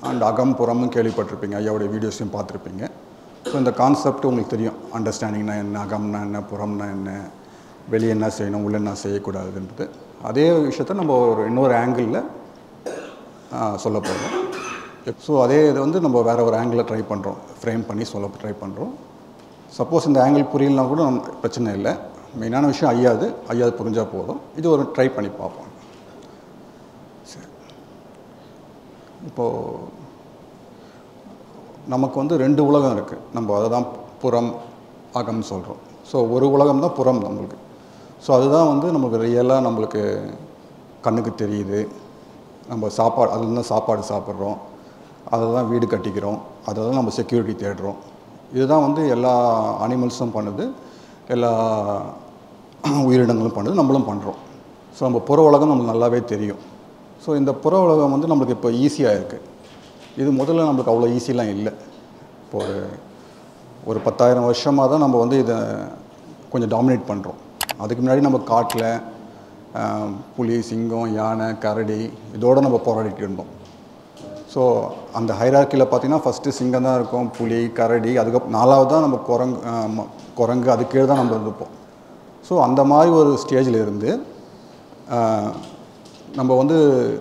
and அகம் புறமும் கேள்விப்பட்டிருப்பீங்க ஐயாவுடைய வீடியோஸையும் பார்த்துருப்பீங்க ஸோ இந்த கான்செப்ட் உங்களுக்கு தெரியும் அண்டர்ஸ்டாண்டிங்னா என்ன அகம்னா என்ன புறம்னா என்ன வெளியே என்ன செய்யணும் உள்ள என்ன செய்யக்கூடாதுன்றது அதே விஷயத்த நம்ம ஒரு இன்னொரு ஆங்கிளில் சொல்ல போகிறோம் ஸோ அதே இதை வந்து நம்ம வேறு ஒரு ஆங்கிளில் ட்ரை பண்ணுறோம் ஃப்ரேம் பண்ணி சொல்ல ட்ரை பண்ணுறோம் சப்போஸ் இந்த ஆங்கிள் புரியலனா கூட நம்ம பிரச்சனை இல்லை மெயினான விஷயம் ஐயாது ஐயாது புரிஞ்சால் போதும் இது ஒரு ட்ரை பண்ணி பார்ப்போம் சரி இப்போது நமக்கு வந்து ரெண்டு உலகம் இருக்குது நம்ம அதை தான் புறம் அகம்னு சொல்கிறோம் ஸோ ஒரு உலகம் தான் புறம் நம்மளுக்கு ஸோ அதுதான் வந்து நமக்கு ரியலாக நம்மளுக்கு கண்ணுக்கு தெரியுது நம்ம சாப்பாடு அதில் தான் சாப்பாடு சாப்பிட்றோம் அதை தான் வீடு கட்டிக்கிறோம் அதை தான் நம்ம செக்யூரிட்டி தேடுறோம் இதுதான் வந்து எல்லா அனிமல்ஸும் பண்ணுது எல்லா உயிரினங்களும் பண்ணுது நம்மளும் பண்ணுறோம் ஸோ நம்ம புற உலகம் நம்மளுக்கு நல்லாவே தெரியும் ஸோ இந்த புற உலகம் வந்து நம்மளுக்கு இப்போ ஈஸியாக இருக்குது இது முதல்ல நம்மளுக்கு அவ்வளோ ஈஸிலாம் இல்லை இப்போ ஒரு ஒரு பத்தாயிரம் வருஷமாக தான் நம்ம வந்து இதை கொஞ்சம் டாமினேட் பண்ணுறோம் அதுக்கு முன்னாடி நம்ம காட்டில் ஆஹ், புலி சிங்கம் யானை கரடி இதோடு நம்ம போராடிட்டு இருந்தோம் ஸோ அந்த ஹைரார்க்கியில் பார்த்தீங்கன்னா ஃபஸ்ட்டு சிங்கம் தான் இருக்கும் புலி கரடி அதுக்கப்புறம் நாலாவது தான் நம்ம குரங்கு ஆஹ், ம- குரங்கு அது கீழே தான் நம்ம இருந்துப்போம் ஸோ அந்த மாதிரி ஒரு ஸ்டேஜில் இருந்து ஆஹ், நம்ம வந்து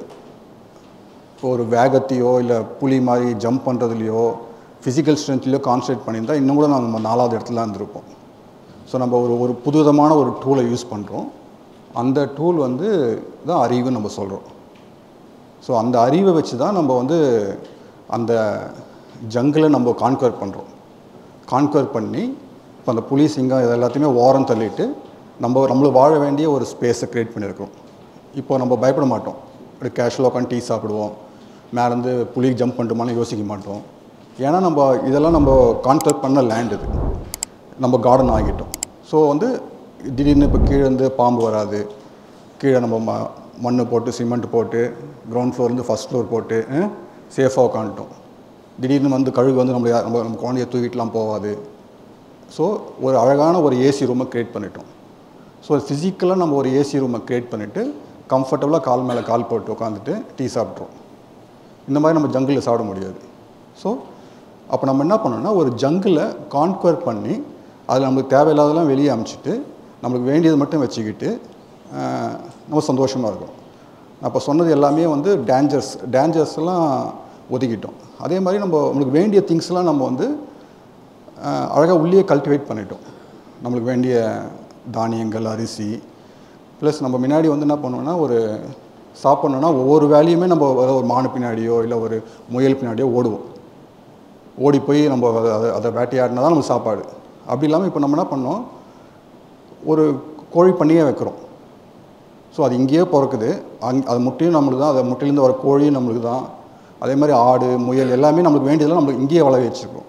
இப்போ ஒரு வேகத்தையோ இல்லை புலி மாதிரி ஜம்ப் பண்ணுறதுலையோ ஃபிசிக்கல் ஸ்ட்ரென்த்லையோ கான்சன்ட்ரேட் பண்ணியிருந்தா இன்னும் கூட நம்ம நாலாவது இடத்துல இருந்திருப்போம் ஸோ நம்ம ஒரு ஒரு புதுவிதமான ஒரு டூலை யூஸ் பண்ணுறோம் அந்த டூல் வந்து தான் அறிவுன்னு நம்ம சொல்கிறோம் ஸோ அந்த அறிவை வச்சு தான் நம்ம வந்து அந்த ஜங்கிளை நம்ம கான்கர் பண்ணுறோம் கான்கர் பண்ணி இப்போ அந்த புலி சிங்கம் இது எல்லாத்தையுமே ஓரம் தள்ளிட்டு நம்ம நம்மளுக்கு வாழ வேண்டிய ஒரு ஸ்பேஸை க்ரியேட் பண்ணியிருக்கோம் இப்போ நம்ம பயப்பட மாட்டோம் அப்படி கேஷுவலாக உட்காந்து டீ சாப்பிடுவோம் மேலேருந்து புலி ஜம்ப் பண்ணிட்டோமான்னு யோசிக்க மாட்டோம் ஏன்னா நம்ம இதெல்லாம் நம்ம கான்கர் பண்ண லேண்ட் இது நம்ம கார்டன் ஆகிட்டோம் ஸோ வந்து திடீர்னு இப்போ கீழே இருந்து பாம்பு வராது கீழே நம்ம ம மண் போட்டு சிமெண்ட் போட்டு கிரவுண்ட் ஃப்ளோர்லேருந்து ஃபஸ்ட் ஃப்ளோர் போட்டு சேஃபாக உட்காந்துட்டோம் திடீர்னு வந்து கழுகு வந்து நம்ம யா- நம்ம நம்ம குழந்தைய தூக்கிட்டுலாம் போகாது ஸோ ஒரு அழகான ஒரு ஏசி ரூமை க்ரியேட் பண்ணிட்டோம் ஸோ ஃபிசிக்கலாக நம்ம ஒரு ஏசி ரூமை க்ரியேட் பண்ணிவிட்டு கம்ஃபர்டபுளாக கால் மேலே கால் போட்டு உட்காந்துட்டு டீ சாப்பிட்றோம் இந்த மாதிரி நம்ம ஜங்கிளில் சாப்பிட முடியாது ஸோ அப்போ நம்ம என்ன பண்ணோம்னா ஒரு ஜங்கிளை கான்குவர் பண்ணி அதில் நம்மளுக்கு தேவையில்லாதெல்லாம் வெளியே அமுச்சிட்டு நம்மளுக்கு வேண்டியது மட்டும் வச்சுக்கிட்டு ஆஹ், நம்ம சந்தோஷமாக இருக்கும் அப்போ சொன்னது எல்லாமே வந்து டேஞ்சர்ஸ் டேஞ்சர்ஸ் எல்லாம் ஒதுக்கிட்டோம் அதே மாதிரி நம்ம நம்மளுக்கு வேண்டிய திங்ஸ்லாம் நம்ம வந்து அழகாக உள்ளே கல்டிவேட் பண்ணிட்டோம் நம்மளுக்கு வேண்டிய தானியங்கள் அரிசி ப்ளஸ் நம்ம முன்னாடி வந்து என்ன பண்ணுவோம்னா ஒரு சாப்பிட்ணுன்னா ஒவ்வொரு வேலையுமே நம்ம ஒரு ஒரு மானு பின்னாடியோ இல்லை ஒரு முயல் பின்னாடியோ ஓடுவோம் ஓடி போய் நம்ம அதை அதை- அதை வேட்டையாடினா தான் நமக்கு சாப்பாடு அப்படி இல்லாமல் இப்போ நம்ம என்ன பண்ணோம் ஒரு கோழி பண்ணியே வைக்கிறோம் ஸோ அது இங்கேயே பிறக்குது அங் அது முட்டையும் நம்மளுக்கு தான் அது முட்டையிலேருந்து வர கோழியும் நம்மளுக்கு தான் அதே மாதிரி ஆடு முயல் எல்லாமே நம்மளுக்கு வேண்டியதெல்லாம் நம்மளுக்கு இங்கேயே வளர வச்சுருக்கோம்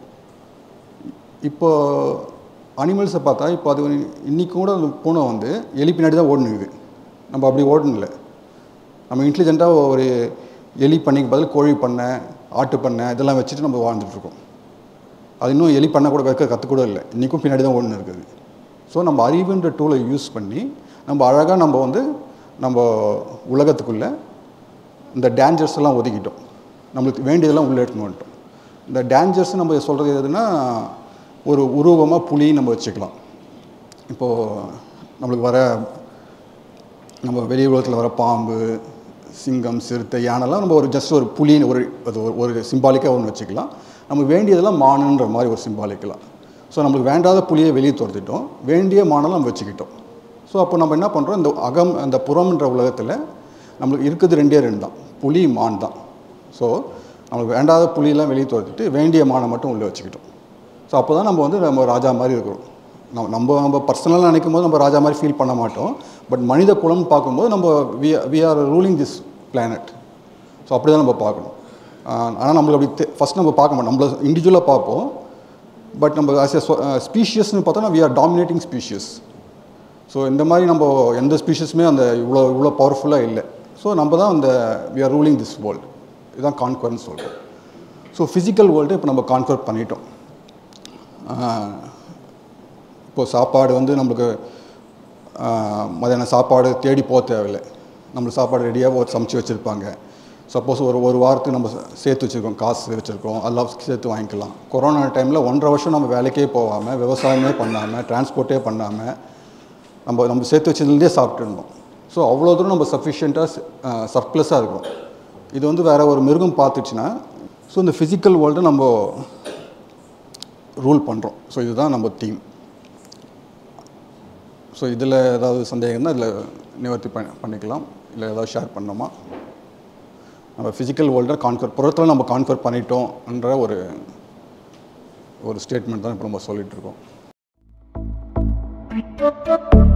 இப்போ அனிமல்ஸை பார்த்தா இப்போ அது இன்றைக்கி கூட அந்த பூனை வந்து எலி பின்னாடி தான் ஓடுனுக்குது நம்ம அப்படி ஓடணும்ல நம்ம இன்டெலிஜென்ட்டாக ஒரு எலி பண்ணைக்கு பதில் கோழி பண்ணை ஆட்டு பண்ணை இதெல்லாம் வச்சுட்டு நம்ம வாழ்ந்துட்டுருக்கோம் அது இன்னும் எலி பண்ண கூட வைக்க கற்று கூட இல்லை இன்றைக்கும் பின்னாடி தான் ஓடுன்னு இருக்குது ஸோ நம்ம அறிவுன்ற டூலை யூஸ் பண்ணி நம்ம அழகாக நம்ம வந்து நம்ம உலகத்துக்குள்ளே இந்த டேஞ்சர்ஸ் எல்லாம் ஒதுக்கிட்டோம் நம்மளுக்கு வேண்டியதெல்லாம் உள்ளே எடுத்துன்னு வந்துட்டோம் இந்த டேஞ்சர்ஸ் நம்ம சொல்கிறது எதுனா ஒரு உருவமாக புலி நம்ம வச்சுக்கலாம் இப்போது நம்மளுக்கு வர நம்ம வெளி உலகத்தில் வர பாம்பு சிங்கம் சிறுத்தை யானைலாம் நம்ம ஒரு ஜஸ்ட் ஒரு புலின்னு ஒரு அது ஒரு- ஒரு சிம்பாலிக்காக ஒன்று வச்சுக்கலாம் நமக்கு வேண்டியதெல்லாம் மானுன்ற மாதிரி ஒரு சிம்பாலிக்கலாம் ஸோ நம்மளுக்கு வேண்டாத புலியை வெளியே துரத்திட்டோம் வேண்டிய மானெல்லாம் நம்ம வச்சுக்கிட்டோம் ஸோ அப்போ நம்ம என்ன பண்ணுறோம் இந்த அகம் அந்த புறம்ன்ற உலகத்தில் நம்மளுக்கு இருக்குது ரெண்டே ரெண்டு தான் புலி மான் தான் ஸோ நம்மளுக்கு வேண்டாத புலியெல்லாம் வெளியே துரத்திட்டு வேண்டிய மானை மட்டும் உள்ளே வச்சுக்கிட்டோம் ஸோ அப்போ தான் நம்ம வந்து நம்ம ராஜா மாதிரி இருக்கிறோம் நம்ம நம்ம நம்ம பர்சனலாக நினைக்கும் போது நம்ம ராஜா மாதிரி ஃபீல் பண்ண மாட்டோம் பட் மனித குலம்னு பார்க்கும்போது நம்ம we we are ruling this planet so அப்படி தான் நம்ம பார்க்கணும் ஆனால் நம்மளுக்கு அப்படி ஃபஸ்ட் நம்ம பார்க்க மாட்டோம் நம்மள இண்டிவிஜுவலாக பார்ப்போம் பட் நம்ம ஆஸ் எ ஸ்பீஷியஸ்னு பார்த்தோன்னா we are dominating species so இந்த மாதிரி நம்ம எந்த ஸ்பீஷஸுமே அந்த இவ்வளோ இவ்வளோ பவர்ஃபுல்லாக இல்லை ஸோ நம்ம தான் அந்த we are ruling this world இதுதான் கான்கர்னு சொல்கிறோம் ஸோ ஃபிசிக்கல் வேர்ல்டு இப்போ நம்ம கான்கர் பண்ணிட்டோம் இப்போ சாப்பாடு வந்து நம்மளுக்கு ஆஹ், மதியானம் சாப்பாடு தேடி போக தேவையில்லை நம்மளுக்கு சாப்பாடு ரெடியாக சமைச்சு வச்சுருப்பாங்க சப்போஸ் ஒரு ஒரு வாரத்துக்கு நம்ம சே- சேர்த்து வச்சுருக்கோம் காசு வச்சுருக்கோம் அதெல்லாம் சேர்த்து வாங்கிக்கலாம் கொரோனா டைமில் ஒன்றரை வருஷம் நம்ம வேலைக்கே போகாமல் விவசாயமே பண்ணாமல் டிரான்ஸ்போர்ட்டே பண்ணாமல் நம்ம நம்ம சேர்த்து வச்சதுலேருந்தே சாப்பிட்டு இருந்தோம் ஸோ அவ்வளோ தூரம் நம்ம சஃபிஷியண்ட்டாக சர்ப்ளஸாக இருக்கும் இது வந்து வேற ஒரு மிருகம் பார்த்துச்சுன்னா ஸோ இந்த ஃபிசிக்கல் வேர்ல்டை நம்ம ரூல் பண்ணுறோம் ஸோ இதுதான் நம்ம தீம் ஸோ இதில் ஏதாவது சந்தேகம்னா இதில் நிவர்த்தி பண்ண பண்ணிக்கலாம் இல்லை ஏதாவது ஷேர் பண்ணோமா நம்ம ஃபிசிக்கல் வேர்ல்டை கான்ஃபர் புறத்தில் நம்ம கான்ஃபர் பண்ணிட்டோம்ன்ற ஒரு ஒரு ஸ்டேட்மெண்ட் தான் இப்போ நம்ம சொல்லிட்டு இருக்கோம்